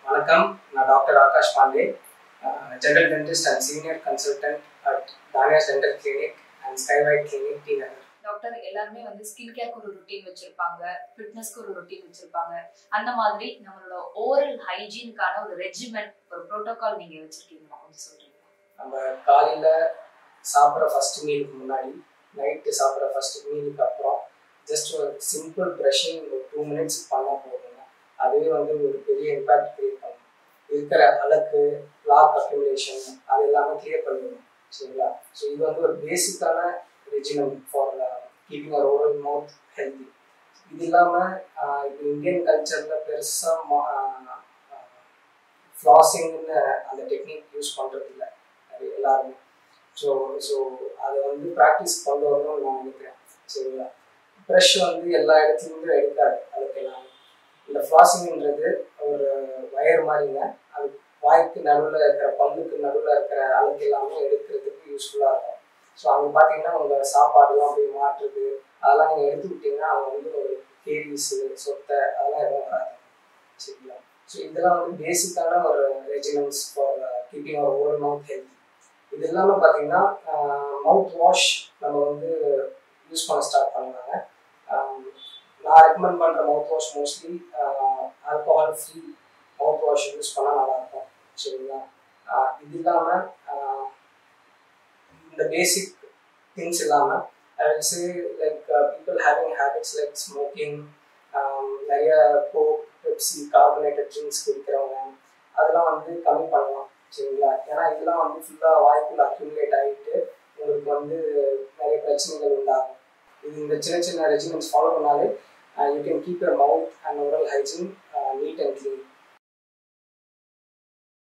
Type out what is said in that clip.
வணக்கம் நான் doctor Akash Pandey general dentist and senior consultant at Taniya's dental clinic and Skywide clinic T Nagar doctor எல்லாருமே வந்து skin கேருக்கு ஒரு ரொட்டீன் வச்சிருப்பாங்க ஃபிட்னஸ்க்கு ஒரு ரொட்டீன் வச்சிருப்பாங்க அந்த மாதிரி நம்மளோட ஓரல் ஹைஜீனுக்கான ஒரு ரெஜிமெண்ட் ஒரு ப்ரோட்டோகால் நீங்க வச்சிருக்கீங்களா கொஞ்சம் சொல்றீங்களா நம்ம காலையில் சாப்பிட்ற ஃபர்ஸ்ட் மீலுக்கு முன்னாடி நைட்டு சாப்பிட்ற ஃபர்ஸ்ட் மீலுக்கு அப்புறம் ஜஸ்ட் ஒரு சிம்பிள் ப்ரஷிங் ஒரு டூ மினிட்ஸ் பண்ணால் போதுங்க அதுவே வந்து ஒரு பெரிய இம்பேக்ட் கிரியேட் பண்ணும் இருக்கிற அலக்கு லாக் அக்யூமுலேஷன் அது எல்லாமே கிளியர் பண்ணிடும் சரிங்களா ஸோ இது வந்து ஒரு பேசிக்கான regimen for keeping our oral mouth healthy இது இல்லாமல் இப்போ இந்தியன் கல்ச்சரில் பெருசாக ஃப்ளாசிங்னு அந்த டெக்னிக் யூஸ் பண்ணுறது இல்லை அது எல்லாருமே ஸோ ஸோ அதை வந்து ப்ராக்டிஸ் கொண்டு வரணும்னு நான் நினைக்கிறேன் சரிங்களா ப்ரஷ் வந்து எல்லா இடத்துலையுமே எடுக்காது அதுக்கு எல்லாமே இந்த ஃப்ளாசிங்ன்றது ஒரு வயர் மாதிரிங்க அது வாய்க்கு நடுவில் இருக்கிற பல்லுக்கு நடுவில் இருக்கிற அழுக்கு எல்லாமே எடுக்கிறதுக்கு யூஸ்ஃபுல்லாக இருக்கும் ஸோ அங்கே பார்த்தீங்கன்னா உங்கள் சாப்பாடுலாம் போய் மாற்றுறது அதெல்லாம் நீங்கள் எடுத்து விட்டீங்கன்னா அவங்க வந்து ஒரு கேரிஸு சொத்தை அதெல்லாம் எதுவும் வராது சரிங்களா ஸோ இதெல்லாம் வந்து பேசிக்கான ஒரு regiments for keeping our oral mouth healthy இது இல்லாமல் பார்த்தீங்கன்னா மவுத் வாஷ் நம்ம வந்து யூஸ் பண்ண ஸ்டார்ட் பண்ணுவாங்க நான் ரெக்கமெண்ட் பண்ணுற mouth wash mostly alcohol free mouth wash use பண்ணால் நல்லாயிருக்கும் சரிங்களா இது இல்லாமல் இந்த பேசிக் திங்ஸ் இல்லாமல் I will say like people having habits like smoking நிறைய கோக் பெப்சி கார்பனேட்டட் ட்ரிங்க்ஸ் குடிக்கிறவங்க அதெல்லாம் வந்து கம்மி பண்ணலாம் சரிங்களா ஏன்னா இதெல்லாம் வந்து ஃபுல்லாக வாய்க்குள்ள அக்யூமுலேட் ஆகிட்டு உங்களுக்கு வந்து நிறைய பிரச்சனைகள் உண்டாகும் இது இந்த சின்ன சின்ன ரெஜிமெண்ட்ஸ் ஃபாலோ பண்ணாலே you can keep your mouth and oral hygiene neat and clean